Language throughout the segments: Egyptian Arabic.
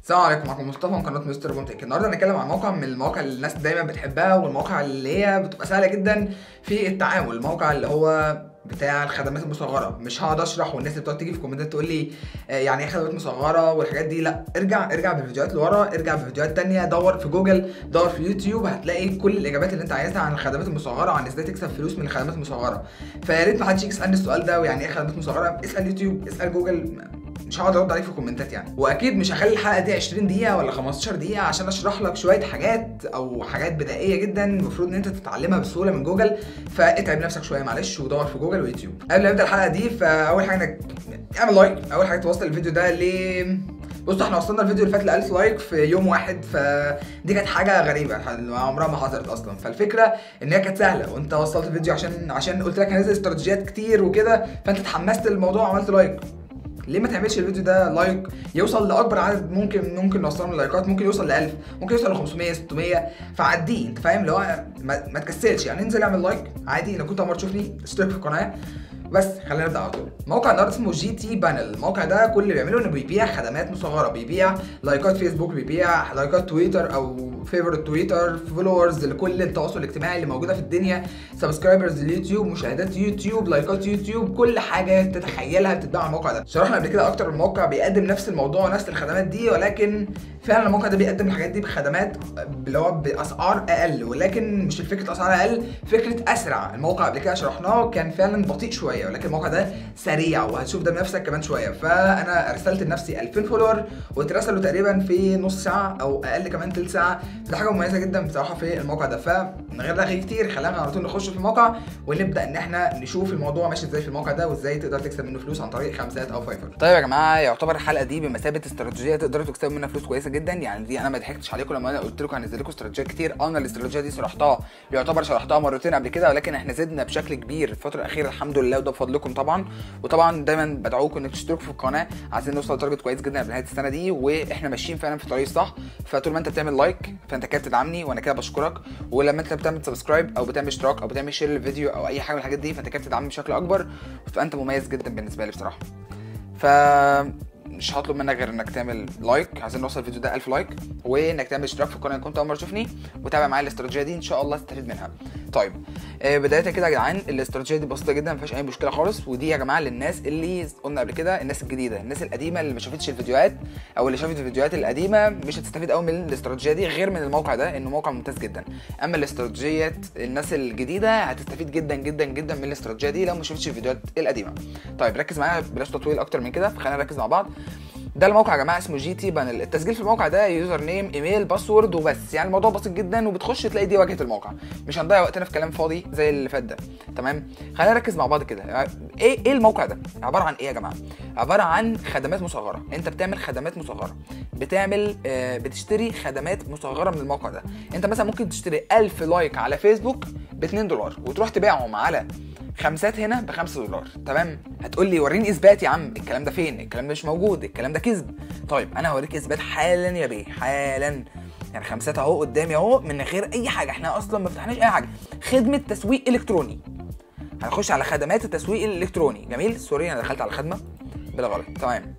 السلام عليكم معكم مصطفى من قناه مستر بومتك النهارده هنتكلم عن موقع من المواقع اللي الناس دايما بتحبها والمواقع اللي هي بتبقى سهله جدا في التعامل الموقع اللي هو بتاع الخدمات المصغره مش هقعد اشرح والناس اللي بتقعد تيجي في كومنتات تقول لي آه، يعني ايه خدمات مصغره والحاجات دي لا ارجع ارجع بالفيديوهات لورا ارجع بفيديوهات تانية دور في جوجل دور في يوتيوب هتلاقي كل الاجابات اللي انت عايزها عن الخدمات المصغره وعن ازاي تكسب فلوس من الخدمات المصغره فيا ريت ما حدش يجي يسالني السؤال ده ويعني ايه خدمات مصغره اسال يوتيوب اسال جوجل مش هقعد ارد عليك في الكومنتات يعني واكيد مش هخلي الحلقه دي 20 دقيقه ولا 15 دقيقه عشان اشرح لك شويه حاجات او حاجات بدائيه جدا المفروض ان انت تتعلمها بسهوله من جوجل فاتعب نفسك شويه معلش ودور في جوجل ويوتيوب قبل ما نبدا الحلقه دي فاول حاجه انك اعمل لايك اول حاجه توصل الفيديو ده ل بصوا احنا وصلنا الفيديو اللي فات ل 1000 لايك في يوم واحد فدي كانت حاجه غريبه عمرها ما حصلت اصلا فالفكره ان هي كانت سهله وانت وصلت الفيديو عشان عشان قلت لك هنزل استراتيجيات كتير وكده فانت اتحمست للموضوع وعملت لايك ليه ما تعملش الفيديو ده لايك يوصل لاكبر عدد ممكن ممكن نوصله من اللايكات ممكن يوصل ل 1000 ممكن يوصل ل 500 600 فعديه انت فاهم اللي هو ما, ما تكسلش يعني انزل اعمل لايك عادي لو كنت اول مره تشوفني اشترك في القناه بس خلينا نبدا على طول موقع النهارده اسمه جي تي بانل الموقع ده كل اللي بيعمله انه بيبيع خدمات مصغره بيبيع لايكات فيسبوك بيبيع لايكات تويتر او فيفورت تويتر فولورز لكل التواصل الاجتماعي اللي موجوده في الدنيا سبسكرايبرز لليوتيوب مشاهدات يوتيوب لايكات يوتيوب كل حاجه تتخيلها بتتباع على الموقع ده شرحنا قبل كده اكتر من موقع بيقدم نفس الموضوع ونفس الخدمات دي ولكن فعلا الموقع ده بيقدم الحاجات دي بخدمات اللي هو باسعار اقل ولكن مش الفكره اسعار اقل فكره اسرع الموقع قبل كده شرحناه كان فعلا بطيء شويه ولكن الموقع ده سريع وهتشوف ده بنفسك كمان شويه فانا ارسلت لنفسي 2000 فولور واترسلوا تقريبا في نص ساعه او اقل كمان تلت ساعه فده حاجه مميزه جدا بصراحه في الموقع ده فمن غير رغي كتير خلينا على طول نخش في الموقع ونبدا ان احنا نشوف الموضوع ماشي ازاي في الموقع ده وازاي تقدر تكسب منه فلوس عن طريق خمسات او فايفر طيب يا جماعه يعتبر الحلقه دي بمثابه استراتيجيه تقدروا تكسبوا منها فلوس كويسه جدا يعني دي انا ما ضحكتش عليكم لما انا قلت لكم هنزل لكم استراتيجيات كتير انا الاستراتيجيه دي شرحتها يعتبر شرحتها مرتين قبل كده ولكن احنا زدنا بشكل كبير الفتره الاخيره الحمد لله وده بفضلكم طبعا وطبعا دايما بدعوكم انك تشتركوا في القناه عايزين نوصل لتارجت كويس جدا قبل نهايه السنه دي واحنا ماشيين فعلا في الطريق الصح فطول ما انت بتعمل لايك فانت كده بتدعمني وانا كده بشكرك ولما انت بتعمل سبسكرايب او بتعمل اشتراك او بتعمل شير للفيديو او اي حاجه من الحاجات دي فانت كده بتدعمني بشكل اكبر فانت مميز جدا بالنسبه لي بصراحه ف مش هطلب منك غير انك تعمل لايك عايزين نوصل الفيديو ده 1000 لايك وانك تعمل اشتراك في القناه ان كنت اول مره تشوفني وتابع معايا الاستراتيجيه دي ان شاء الله تستفيد منها طيب آه بدايه كده يا جدعان الاستراتيجيه دي بسيطه جدا ما فيهاش اي مشكله خالص ودي يا جماعه للناس اللي قلنا قبل كده الناس الجديده الناس القديمه اللي ما شافتش الفيديوهات او اللي شافت الفيديوهات القديمه مش هتستفيد قوي من الاستراتيجيه دي غير من الموقع ده انه موقع ممتاز جدا اما الاستراتيجيات الناس الجديده هتستفيد جدا جدا جدا من الاستراتيجيه دي لو ما شافتش الفيديوهات القديمه طيب ركز معايا بلاش تطويل اكتر من كده فخلينا نركز مع بعض ده الموقع يا جماعه اسمه جي تي بانل التسجيل في الموقع ده يوزر نيم ايميل باسورد وبس يعني الموضوع بسيط جدا وبتخش تلاقي دي واجهه الموقع مش هنضيع وقتنا في كلام فاضي زي اللي فات ده تمام خلينا نركز مع بعض كده ايه ايه الموقع ده عباره عن ايه يا جماعه عباره عن خدمات مصغره انت بتعمل خدمات مصغره بتعمل آه بتشتري خدمات مصغره من الموقع ده انت مثلا ممكن تشتري 1000 لايك على فيسبوك ب 2 دولار وتروح تبيعهم على خمسات هنا ب 5 دولار تمام هتقول لي وريني اثبات يا عم الكلام ده فين الكلام ده مش موجود الكلام ده كذب طيب انا هوريك اثبات حالا يا بيه حالا يعني خمسات اهو قدامي اهو من غير اي حاجه احنا اصلا ما فتحناش اي حاجه خدمه تسويق الكتروني هنخش على خدمات التسويق الالكتروني جميل سوري انا دخلت على خدمه بلا غلط تمام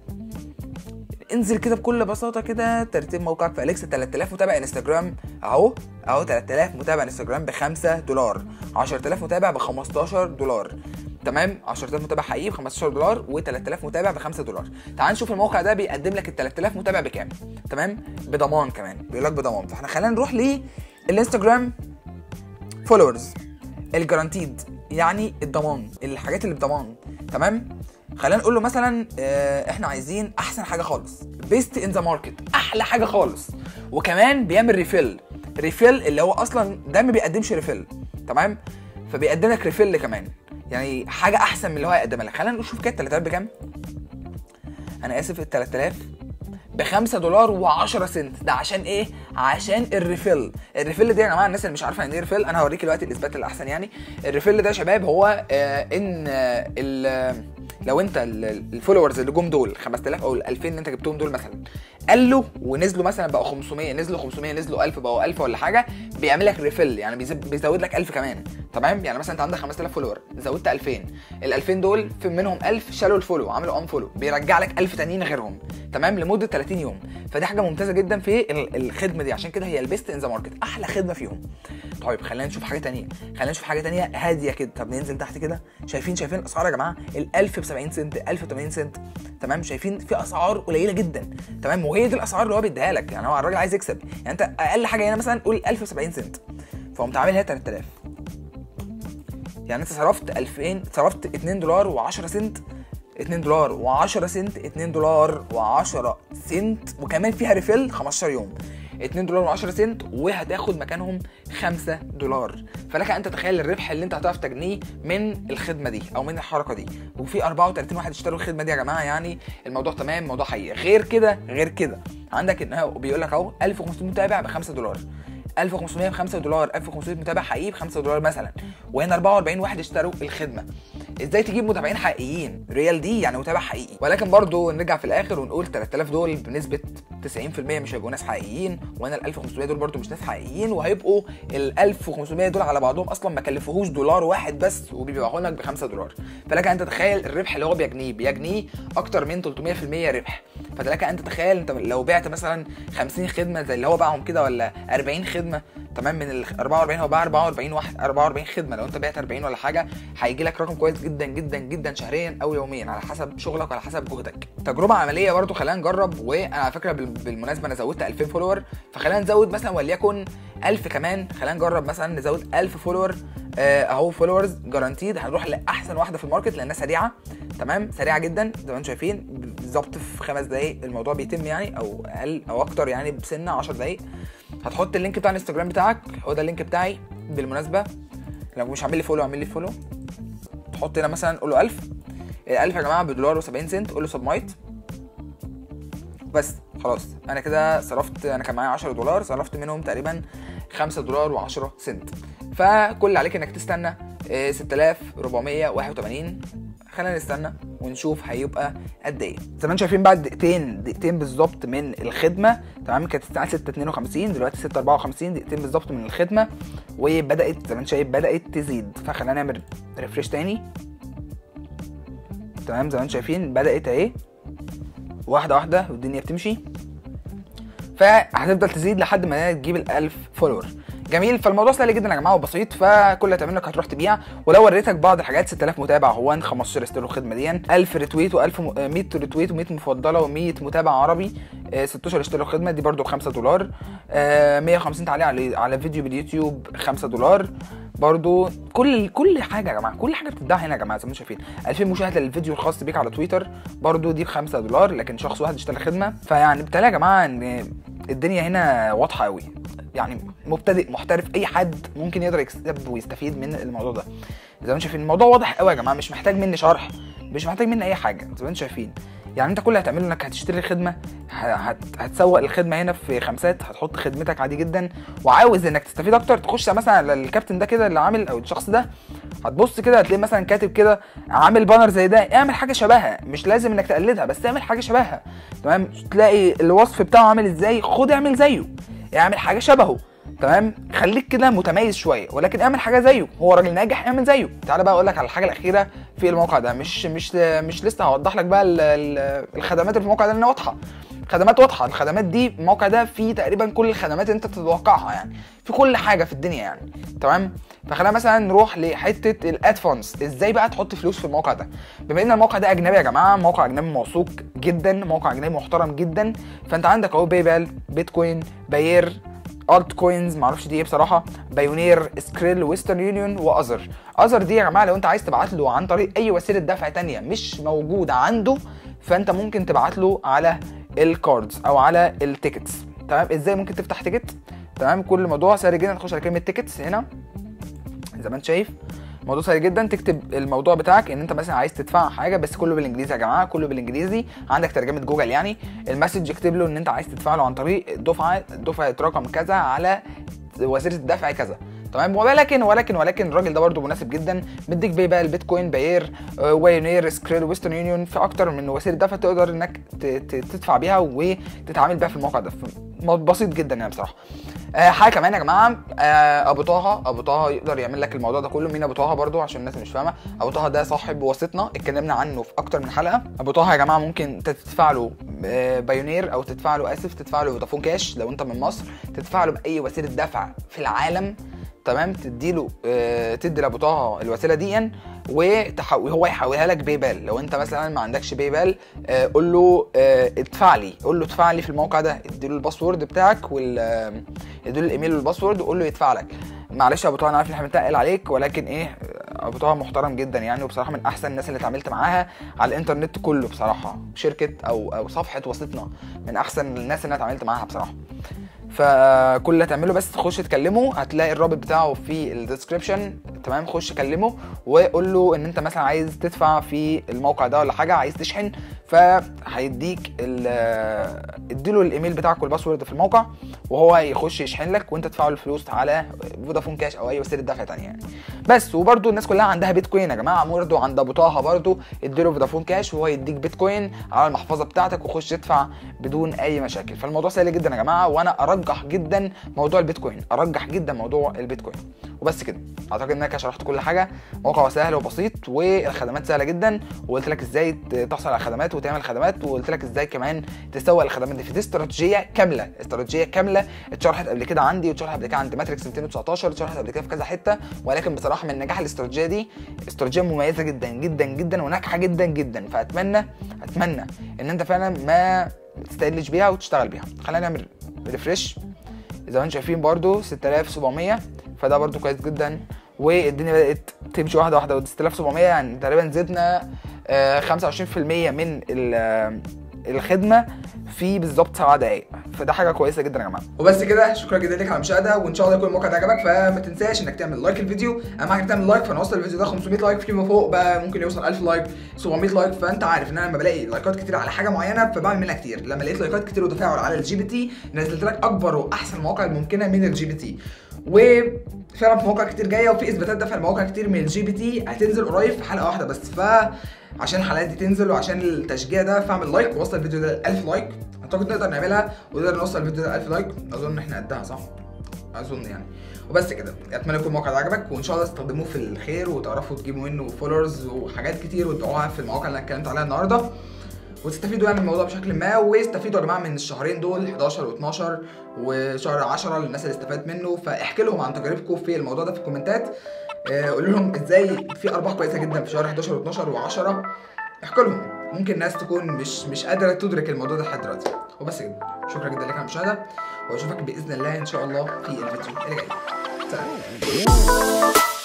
انزل كده بكل بساطه كده ترتيب موقعك في اليكس 3000 متابع انستجرام اهو اهو 3000 متابع انستجرام ب 5 دولار 10000 متابع ب 15 دولار تمام 10000 متابع حقيقي ب 15 دولار و3000 متابع ب 5 دولار تعال نشوف الموقع ده بيقدم لك ال 3000 متابع بكام تمام بضمان كمان بيقول لك بضمان فاحنا خلينا نروح للانستجرام فولورز الجارانتيد يعني الضمان الحاجات اللي بضمان تمام خلينا نقول له مثلا اه احنا عايزين احسن حاجه خالص بيست ان ذا ماركت احلى حاجه خالص وكمان بيعمل ريفيل ريفيل اللي هو اصلا ده ما بيقدمش ريفيل تمام فبيقدم لك ريفيل كمان يعني حاجه احسن من اللي هو هيقدمها لك خلينا نشوف كده 3000 بكام انا اسف ال 3000 ب 5 دولار و10 سنت ده عشان ايه عشان الريفيل الريفيل ده يا جماعه الناس اللي مش عارفه يعني ايه ريفيل انا هوريك دلوقتي الاثبات الاحسن يعني الريفيل ده يا شباب هو آه ان آه ال لو انت الفولورز اللي جم دول 5000 او ال 2000 اللي انت جبتهم دول مثلا قالوا ونزلوا مثلا بقوا 500 نزلوا 500 نزلوا 1000 بقوا 1000 ولا حاجه بيعمل لك ريفيل يعني بيزب- بيزود لك 1000 كمان تمام يعني مثلا انت عندك 5000 فولور زودت 2000 ال 2000 دول في منهم 1000 شالوا الفولو عملوا ان فولو بيرجع لك 1000 تانيين غيرهم تمام لمده 30 يوم فدي حاجه ممتازه جدا في ال- الخدمه دي عشان كده هي البيست ان ذا ماركت احلى خدمه فيهم طيب خلينا نشوف حاجه تانية خلينا نشوف حاجه تانية هاديه كده طب ننزل تحت كده شايفين شايفين الاسعار يا جماعه ال 1000 ب 70 سنت 1000 ب 80 سنت تمام شايفين في اسعار قليله جدا تمام وهي دي الاسعار اللي هو بيديها لك يعني هو الراجل عايز يكسب يعني انت اقل حاجه هنا مثلا قول 1000 ب 70 سنت فقمت عاملها 3000 يعني انت صرفت 2000 صرفت 2 دولار و10 سنت 2 دولار و10 سنت 2 دولار و10 سنت وكمان فيها ريفيل 15 يوم 2 دولار و10 سنت وهتاخد مكانهم 5 دولار فلك ان تتخيل الربح اللي انت هتعرف تجنيه من الخدمه دي او من الحركه دي وفي 34 واحد اشتروا الخدمه دي يا جماعه يعني الموضوع تمام موضوع حقيقي غير كده غير كده عندك ان هو بيقول لك اهو 1500 متابع ب 5 دولار 1500 ب 5 دولار 1500 متابع حقيقي ب 5 دولار مثلا وهنا 44 واحد اشتروا الخدمه ازاي تجيب متابعين حقيقيين ريال دي يعني متابع حقيقي ولكن برضو نرجع في الاخر ونقول 3000 دول بنسبه 90% مش هيبقوا ناس حقيقيين وهنا ال 1500 دول برضو مش ناس حقيقيين وهيبقوا ال 1500 دول على بعضهم اصلا ما كلفوهوش دولار واحد بس وبيبيعوا لك ب 5 دولار فلك ان تتخيل الربح اللي هو بيجنيه بيجنيه اكتر من 300% ربح فلك ان تتخيل انت لو بعت مثلا 50 خدمه زي اللي هو باعهم كده ولا 40 خدمه تمام من ال 44 هو باع 44 واحد 44 خدمه لو انت بعت 40 ولا حاجه هيجي لك رقم كويس جدا جدا جدا شهريا او يوميا على حسب شغلك وعلى حسب جهدك تجربه عمليه برضو خلينا نجرب وانا على فكره بال- بالمناسبه انا زودت 2000 فولور فخلينا نزود مثلا وليكن 1000 كمان خلينا نجرب مثلا نزود 1000 فولور آه، اهو فولورز جارانتيد هنروح لاحسن واحده في الماركت لانها سريعه تمام سريعه جدا زي ما انتم شايفين بالظبط في خمس دقائق الموضوع بيتم يعني او اقل او اكتر يعني بسنه 10 دقائق هتحط اللينك بتاع الانستجرام بتاعك هو ده اللينك بتاعي بالمناسبه لو مش عامل لي فولو اعمل لي فولو تحط هنا مثلا قول له 1000 ال 1000 يا جماعه بدولار و70 سنت قول له سبمايت بس خلاص انا كده صرفت انا كان معايا 10 دولار صرفت منهم تقريبا 5 دولار و10 سنت فكل اللي عليك انك تستنى آه، 6481 خلينا نستنى ونشوف هيبقى قد ايه زي ما انتم شايفين بعد دقيقتين دقيقتين بالظبط من الخدمه تمام كانت الساعه 6:52 دلوقتي 6:54 دقيقتين بالظبط من الخدمه وبدات زي ما انت شايف بدات تزيد فخلينا نعمل ريفريش تاني تمام زي ما انتم شايفين بدات اهي واحده واحده والدنيا بتمشي فهتفضل تزيد لحد ما تجيب ال 1000 فولور جميل فالموضوع سهل جدا يا جماعه وبسيط فكل اللي هتعمله انك هتروح تبيع ولو وريتك بعض الحاجات 6000 متابع هو 15 اشتروا الخدمه دي 1000 ريتويت و1000 م... 100 ريتويت و100 مفضله و100 متابع عربي آه، 16 اشتروا الخدمه دي برده ب 5 دولار آه، 150 تعليق على على فيديو باليوتيوب 5 دولار برضو كل كل حاجه يا جماعه كل حاجه بتتباع هنا يا جماعه زي ما انتم شايفين 2000 مشاهده للفيديو الخاص بيك على تويتر برضو دي ب 5 دولار لكن شخص واحد اشترى الخدمه فيعني بالتالي يا جماعه ان الدنيا هنا واضحه قوي يعني مبتدئ محترف اي حد ممكن يقدر يكسب ويستفيد من الموضوع ده زي ما انتم شايفين الموضوع واضح قوي يا جماعه مش محتاج مني شرح مش محتاج مني اي حاجه زي ما انتم شايفين يعني انت كل اللي هتعمله انك هتشتري الخدمه ه- هت... هتسوق الخدمه هنا في خمسات هتحط خدمتك عادي جدا وعاوز انك تستفيد اكتر تخش مثلا على الكابتن ده كده اللي عامل او الشخص ده هتبص كده هتلاقي مثلا كاتب كده عامل بانر زي ده اعمل حاجه شبهها مش لازم انك تقلدها بس اعمل حاجه شبهها تمام تلاقي الوصف بتاعه عامل ازاي خد اعمل زيه اعمل حاجه شبهه تمام خليك كده متميز شويه ولكن اعمل حاجه زيه هو راجل ناجح اعمل زيه تعالى بقى اقول لك على الحاجه الاخيره في الموقع ده مش مش مش لسه هوضح لك بقى ال- ال- الخدمات اللي في الموقع ده لانها واضحه خدمات واضحه الخدمات دي الموقع ده فيه تقريبا كل الخدمات اللي انت تتوقعها يعني في كل حاجه في الدنيا يعني تمام فخلينا مثلا نروح لحته الادفانس ازاي بقى تحط فلوس في الموقع ده بما ان الموقع ده اجنبي يا جماعه موقع اجنبي موثوق جدا موقع اجنبي محترم جدا فانت عندك اهو باي بال بيتكوين باير الت كوينز معرفش دي ايه بصراحه بايونير سكريل ويسترن يونيون واذر اذر دي يا جماعه لو انت عايز تبعت له عن طريق اي وسيله دفع تانية مش موجوده عنده فانت ممكن تبعت له على الكاردز او على التيكتس تمام ازاي ممكن تفتح تيكت تمام كل موضوع سهل جدا تخش على كلمه تيكتس هنا زي ما انت شايف موضوع سهل جدا تكتب الموضوع بتاعك ان انت مثلا عايز تدفع حاجه بس كله بالانجليزي يا جماعه كله بالانجليزي عندك ترجمه جوجل يعني المسج اكتب له ان انت عايز تدفع له عن طريق دفعه دفعه رقم كذا على وسيله الدفع كذا تمام ولكن ولكن ولكن الراجل ده برده مناسب جدا مديك باي بال بيتكوين باير آه، وايونير سكريل ويسترن يونيون في اكتر من وسيله دفع تقدر انك ت- ت- تدفع بيها وتتعامل بيها في الموقع ده ف- بسيط جدا يعني بصراحه آه حاجه كمان يا جماعه آه ابو طه ابو طه يقدر يعمل لك الموضوع ده كله مين ابو طه برضو عشان الناس اللي مش فاهمه ابو طه ده صاحب وسيطنا اتكلمنا عنه في اكتر من حلقه ابو طه يا جماعه ممكن انت تدفع له آه، بايونير او تدفع له اسف تدفع له فودافون كاش لو انت من مصر تدفع له باي وسيله دفع في العالم تمام تديله آه، تدي لابو طه الوسيله دي وتحول هو يحولها لك باي بال لو انت مثلا ما عندكش باي بال آه، قول له آه، ادفع لي قول له ادفع لي في الموقع ده اديله الباسورد بتاعك وال آه، اديله الايميل والباسورد وقول له يدفع لك معلش يا ابو طه انا عارف ان احنا بنتقل عليك ولكن ايه ابو طه محترم جدا يعني وبصراحه من احسن الناس اللي اتعاملت معاها على الانترنت كله بصراحه شركه او او صفحه وسيطنا من احسن الناس اللي انا اتعاملت معاها بصراحه فكل اللي هتعمله بس تخش تكلمه هتلاقي الرابط بتاعه في الديسكربشن تمام خش كلمه وقول له ان انت مثلا عايز تدفع في الموقع ده ولا حاجه عايز تشحن فهيديك ال- اديله الايميل بتاعك والباسورد في الموقع وهو يخش يشحن لك وانت تدفع له الفلوس على فودافون كاش او اي وسيله دفع تانية يعني بس وبرده الناس كلها عندها بيتكوين يا جماعه برده عند ابو طه برده اديله فودافون كاش وهو يديك بيتكوين على المحفظه بتاعتك وخش ادفع بدون اي مشاكل فالموضوع سهل جدا يا جماعه وانا ارجح جدا موضوع البيتكوين ارجح جدا موضوع البيتكوين وبس كده اعتقد ان انا كده شرحت كل حاجه موقع سهل وبسيط والخدمات سهله جدا وقلت لك ازاي ت- تحصل على خدمات وتعمل خدمات وقلت لك ازاي كمان تسوق الخدمات دي في دي استراتيجيه كامله استراتيجيه كامله اتشرحت قبل كده عندي واتشرحت قبل كده عند ماتريكس 219 اتشرحت قبل كده في كذا حته ولكن بصراحه من نجاح الاستراتيجيه دي استراتيجيه مميزه جدا جدا جدا وناجحه جدا جدا فاتمنى اتمنى ان انت فعلا ما تستقلش بيها وتشتغل بيها خلينا نعمل ريفرش زي ما انتم شايفين برضو 6700 فده برضو كويس جدا والدنيا بدات تمشي واحده واحده و 6700 يعني تقريبا زدنا آه، 25% من ال- آه، الخدمه في بالظبط 7 دقائق فده حاجه كويسه جدا يا جماعه وبس كده شكرا جدا لك على المشاهده وان شاء الله يكون الموقع ده عجبك فما تنساش انك تعمل لايك الفيديو اهم حاجه تعمل لايك فنوصل الفيديو ده 500 لايك فيما فوق بقى ممكن يوصل 1000 لايك 700 لايك فانت عارف ان انا لما بلاقي لايكات كتير على حاجه معينه فبعمل منها كتير لما لقيت لايكات كتير وتفاعل على الجي بي تي نزلت لك اكبر واحسن المواقع الممكنه من الجي بي تي وفعلا في مواقع كتير جايه وفي اثباتات دفع المواقع كتير من الجي بي تي هتنزل قريب في حلقه واحده بس ف عشان الحلقات دي تنزل وعشان التشجيع ده فاعمل لايك ووصل الفيديو ده ل 1000 لايك اعتقد نقدر نعملها ونقدر نوصل الفيديو ده ل 1000 لايك اظن احنا قدها صح اظن يعني وبس كده اتمنى يكون الموقع ده عجبك وان شاء الله تستخدموه في الخير وتعرفوا تجيبوا منه فولورز وحاجات كتير وتبيعوها في المواقع اللي انا اتكلمت عليها النهارده وتستفيدوا يعني من الموضوع بشكل ما واستفيدوا يا جماعه من الشهرين دول 11 و12 وشهر 10 للناس اللي استفادت منه فاحكي لهم عن تجاربكم في الموضوع ده في الكومنتات آه، قولوا لهم ازاي في ارباح كويسه جدا في شهر 11 و12 و10 احكوا لهم ممكن ناس تكون مش مش قادره تدرك الموضوع ده لحد دلوقتي وبس كده شكرا جدا لك على المشاهده واشوفك باذن الله ان شاء الله في الفيديو اللي جاي سلام